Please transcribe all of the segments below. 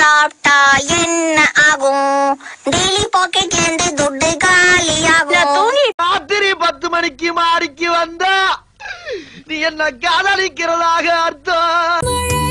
சாப்பிட்டா என்ன ஆகும் டெய்லி பாக்கெட்ல இருந்து துட்டு காலியாகும் ராத்திரி பத்து மணிக்கு மாடிக்கு வந்தா நீ என்ன காதலிக்கிறதாக அர்த்தம்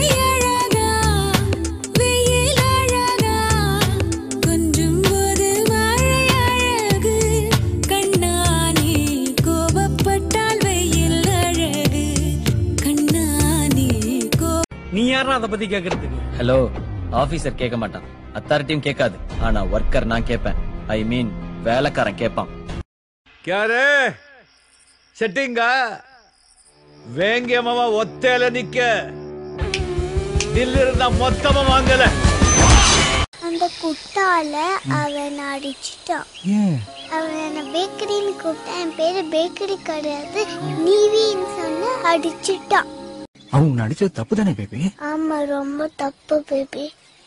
நீ யாரா அத பத்தி கேக்குறதுக்கு ஹலோ ஆபீசர் கேட்க மாட்டான் அத்தாரிட்டியும் கேட்காது ஆனா ஒர்க்கர் நான் கேட்பேன் ஐ மீன் வேலைக்காரன் கேட்பான் ಕ್ಯಾರೆ ಸೆಟ್ಟಿಂಗ வேங்கியமாவா ஒத்தையில நிக்க தில்லிருந்தா மொத்தமா வாங்கல அந்த குட்டால அவன் அடிச்சிட்டான் அவன் என்ன பேக்கரின்னு கூப்பிட்டா என் பேரு பேக்கரி கிடையாது நீவின்னு சொன்ன அடிச்சிட்டான் அவங்க நடிச்சது தப்பு தானே பேபி ஆமா ரொம்ப தப்பு பேபி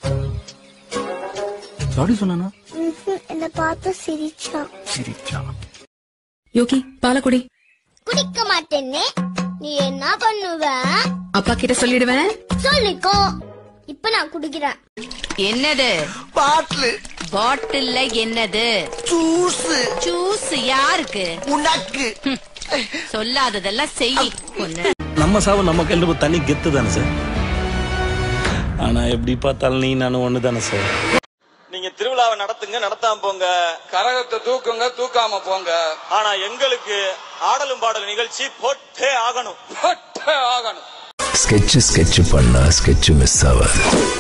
சாரி சொன்னானா என்ன பார்த்து சிரிச்சான் சிரிச்சா யோகி பாலக்குடி குடிக்க மாட்டேன்னு நீ என்ன பண்ணுவ அப்பா கிட்ட சொல்லிடுவேன் சொல்லிக்கோ இப்ப நான் குடிக்கிறேன் என்னது பாட்டிலு பாட்டில்ல என்னது ஜூஸ் ஜூஸ் யாருக்கு உனக்கு சொல்லாததெல்லாம் செய் ஒண்ணு நம்ம சாவு நம்ம கெல்ல தண்ணி கெத்து தானே சார் ஆனா எப்படி பார்த்தாலும் நீ நானும் ஒண்ணு தானே சார் நீங்க திருவிழாவை நடத்துங்க நடத்தாம போங்க கரகத்தை தூக்குங்க தூக்காம போங்க ஆனா எங்களுக்கு ஆடலும் பாடல் நிகழ்ச்சி போட்டே ஆகணும் பட்டே ஆகணும் ஸ்கெட்ச் ஸ்கெட்ச் பண்ணா ஸ்கெட்ச் மிஸ் ஆகாது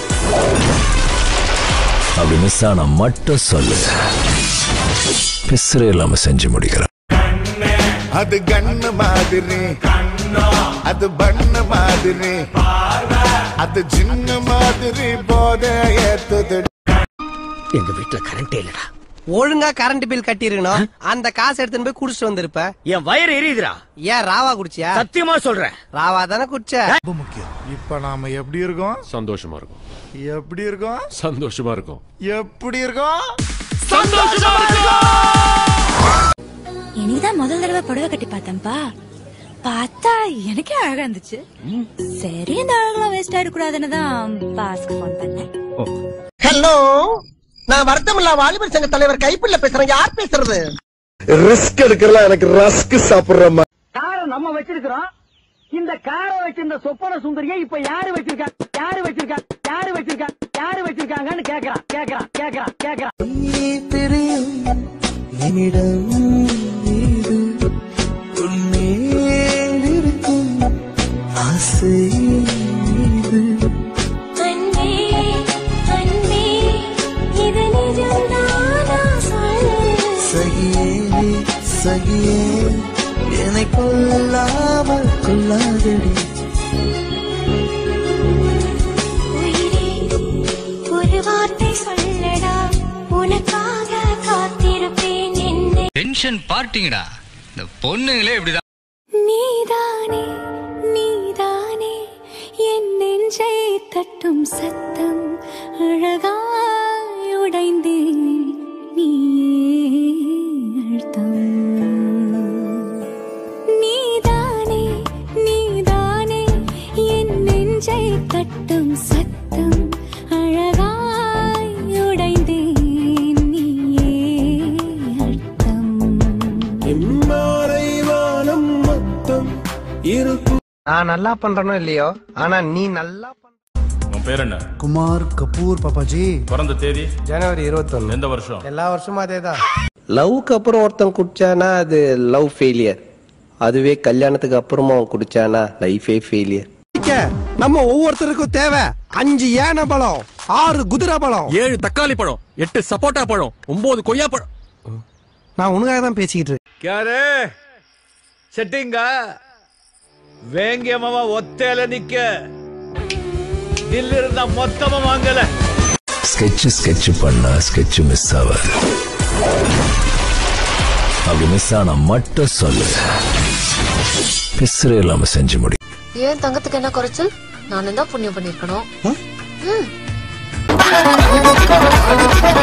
அப்படி மிஸ் ஆனா மட்டும் சொல்லு பிசுறே இல்லாம செஞ்சு முடிக்கிறேன் அது கண்ணு மாதிரி அது பண்ண மாதிரி அது சின்ன மாதிரி போத ஏத்துது எங்க வீட்டுல கரண்டே இல்லடா ஒழுங்கா கரண்ட் பில் கட்டிருக்கணும் அந்த காசு எடுத்துன்னு போய் குடிச்சிட்டு வந்திருப்ப என் வயிறு எரியுதுடா ஏன் ராவா குடிச்சியா சத்தியமா சொல்றேன் ராவா தானே குடிச்ச ரொம்ப முக்கியம் இப்ப நாம எப்படி இருக்கோம் சந்தோஷமா இருக்கும் எப்படி இருக்கோம் சந்தோஷமா இருக்கும் எப்படி இருக்கோம் இன்னைக்குதான் முதல் தடவை புடவை கட்டி பார்த்தேன்ப்பா பார்த்தா எனக்கே அழகா இருந்துச்சு சரி இந்த அழகெல்லாம் வேஸ்ட் ஆயிடக்கூடாதுன்னு தான் பாஸ்க்கு ஃபோன் பண்ணேன் ஹலோ நான் வருத்தமில்லா வாலிபர் சங்க தலைவர் கைப்பிள்ள பேசுறேன் யார் பேசுறது ரிஸ்க் எடுக்கிறல எனக்கு ரஸ்க் சாப்பிடுற மாதிரி காரை நம்ம வச்சிருக்கிறோம் இந்த காரை வச்சிருந்த சொப்பன சுந்தரியை இப்ப யாரு வச்சிருக்கா யாரு வச்சிருக்கா யாரு வச்சிருக்கா யாரு வச்சிருக்காங்கன்னு கேக்குறான் கேக்குறான் கேக்குறான் கேக்குறான் அன்பே அன்பே இது நிஜம்தானா சொல்லு உயிரே ஒரு வார்த்தை சொல்லடா உனக்காக காத்திருப்பேன் என்னை டென்ஷன் பார்ட்டிங்கடா இந்த பொண்ணுங்களே இப்படிதான் நீதானே நீதானே என் நெஞ்சை தட்டும் சத்தம் அழகாய் உடைந்தேன் நீயே அழுத்தம் நீதானே நீதானே என் நெஞ்சை தட்டும் சத்தம் அழகாய் உடைந்தேன் நீயே அழுத்தம் நான் நல்லா பண்றனோ இல்லையோ ஆனா நீ நல்லா பண்ற உன் பேர் என்ன குமார் கபூர் பாப்பாஜி பிறந்த தேதி ஜனவரி இருபத்தொன்னு எந்த வருஷம் எல்லா வருஷமும் அதேதான் லவ்க்கு அப்புறம் ஒருத்தன் குடிச்சானா அது லவ் ஃபெயிலியர் அதுவே கல்யாணத்துக்கு அப்புறமா அவன் குடிச்சானா லைஃபே ஃபெயிலியர் நம்ம ஒவ்வொருத்தருக்கும் தேவை அஞ்சு ஏன பழம் ஆறு குதிரை பழம் ஏழு தக்காளி பழம் எட்டு சப்போட்டா பழம் ஒன்பது கொய்யா பழம் நான் உனக்காக தான் பேசிக்கிட்டு இருக்கேன் ಕ್ಯಾರೆ ಸೆಟ್ಟಿಂಗ வேங்கியமாவா ஒத்தையில நிக்க தில்லிருந்தா மொத்தமா வாங்கல ஸ்கெட்ச் ஸ்கெட்ச் பண்ணா ஸ்கெட்ச் மிஸ் ஆகாது அப்படி மிஸ் ஆனா மட்டும் சொல்லு பிசுறே இல்லாம செஞ்சு முடி ஏன் தங்கத்துக்கு என்ன குறைச்சல் நானும் தான் புண்ணியம் பண்ணிருக்கணும் ஆ